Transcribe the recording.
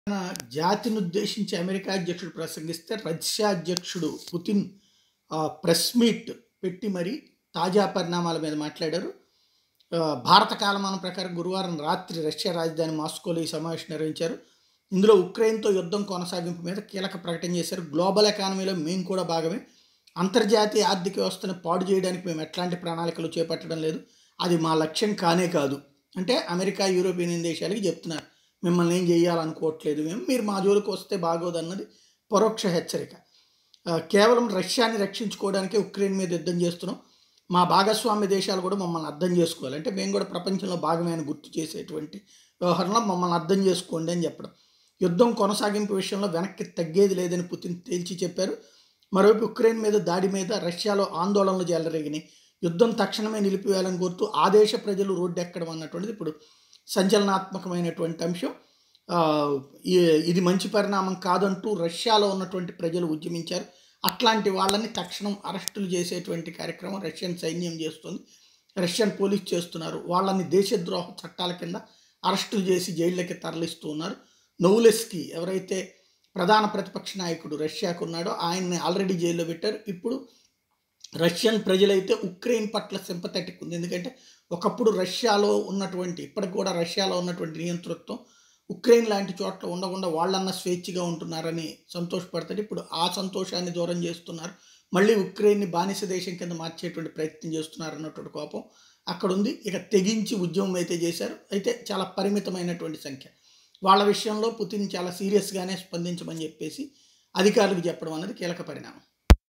తన జాతిని ఉద్దేశించి అమెరికా అధ్యక్షుడు ప్రసంగిస్తే రష్యా అధ్యక్షుడు పుతిన్ ఆ, ప్రెస్ మీట్ పెట్టి మరి తాజా పరిణామాల మీద మాట్లాడారు ఆ, భారత కాలమానం ప్రకారం గురువారం రాత్రి రష్యా రాజధాని మాస్కోలో ఈ సమావేశం నిర్వహించారు ఇందులో ఉక్రెయిన్తో యుద్ధం కొనసాగింపు మీద కీలక ప్రకటన చేశారు గ్లోబల్ ఎకానమీలో మేము కూడా భాగమే అంతర్జాతీయ ఆర్థిక వ్యవస్థను పాడు చేయడానికి మేము ఎట్లాంటి ప్రణాళికలు చేపట్టడం లేదు అది మా లక్ష్యం కానే కాదు అంటే అమెరికా యూరోపియన్ దేశాలకి చెప్తున్నారు మిమ్మల్ని ఏం చేయాలనుకోవట్లేదు మేము మీరు మా జోలికి వస్తే బాగోదన్నది పరోక్ష హెచ్చరిక ఆ, కేవలం రష్యాని రక్షించుకోవడానికే ఉక్రెయిన్ మీద యుద్ధం చేస్తున్నాం మా భాగస్వామ్య దేశాలు కూడా మమ్మల్ని అర్థం చేసుకోవాలి అంటే మేము కూడా ప్రపంచంలో భాగమే అని గుర్తు చేసేటువంటి వ్యవహారంలో మమ్మల్ని అర్థం చేసుకోండి అని చెప్పడం యుద్ధం కొనసాగింపు విషయంలో వెనక్కి తగ్గేది లేదని పుతిన్ తేల్చి చెప్పారు మరోవైపు ఉక్రెయిన్ మీద దాడి మీద రష్యాలో ఆందోళనలు చెలరేగినాయి యుద్ధం తక్షణమే నిలిపివేయాలని కోరుతూ ఆ దేశ ప్రజలు రోడ్డెక్కడం అన్నటువంటిది ఇప్పుడు సంచలనాత్మకమైనటువంటి అంశం ఆ, ఈ- ఇది మంచి పరిణామం కాదంటూ రష్యాలో ఉన్నటువంటి ప్రజలు ఉద్యమించారు అట్లాంటి వాళ్ళని తక్షణం అరెస్టులు చేసేటువంటి కార్యక్రమం రష్యన్ సైన్యం చేస్తుంది రష్యన్ పోలీస్ చేస్తున్నారు వాళ్ళని దేశద్రోహ చట్టాల కింద అరెస్టులు చేసి జైళ్ళకి తరలిస్తూ ఉన్నారు నౌలెస్కి ఎవరైతే ప్రధాన ప్రతిపక్ష నాయకుడు రష్యాకు ఉన్నాడో ఆయన్ని ఆల్రెడీ జైల్లో పెట్టారు ఇప్పుడు రష్యన్ ప్రజలైతే ఉక్రెయిన్ పట్ల సింపథెటిక్ ఉంది ఎందుకంటే ఒకప్పుడు రష్యాలో ఉన్నటువంటి ఇప్పటికి కూడా రష్యాలో ఉన్నటువంటి నియంతృత్వం ఉక్రెయిన్ లాంటి చోట్ల ఉండకుండా వాళ్ళన్న స్వేచ్ఛగా ఉంటున్నారని సంతోషపడతారు ఇప్పుడు ఆ సంతోషాన్ని దూరం చేస్తున్నారు మళ్ళీ ఉక్రెయిన్ని బానిస దేశం కింద మార్చేటువంటి ప్రయత్నం చేస్తున్నారు అన్నటువంటి కోపం అక్కడ ఉంది ఇక తెగించి ఉద్యమం అయితే చేశారు అయితే చాలా పరిమితమైనటువంటి సంఖ్య వాళ్ళ విషయంలో పుతిన్ చాలా సీరియస్గానే స్పందించమని చెప్పేసి అధికారులకు చెప్పడం అన్నది కీలక పరిణామం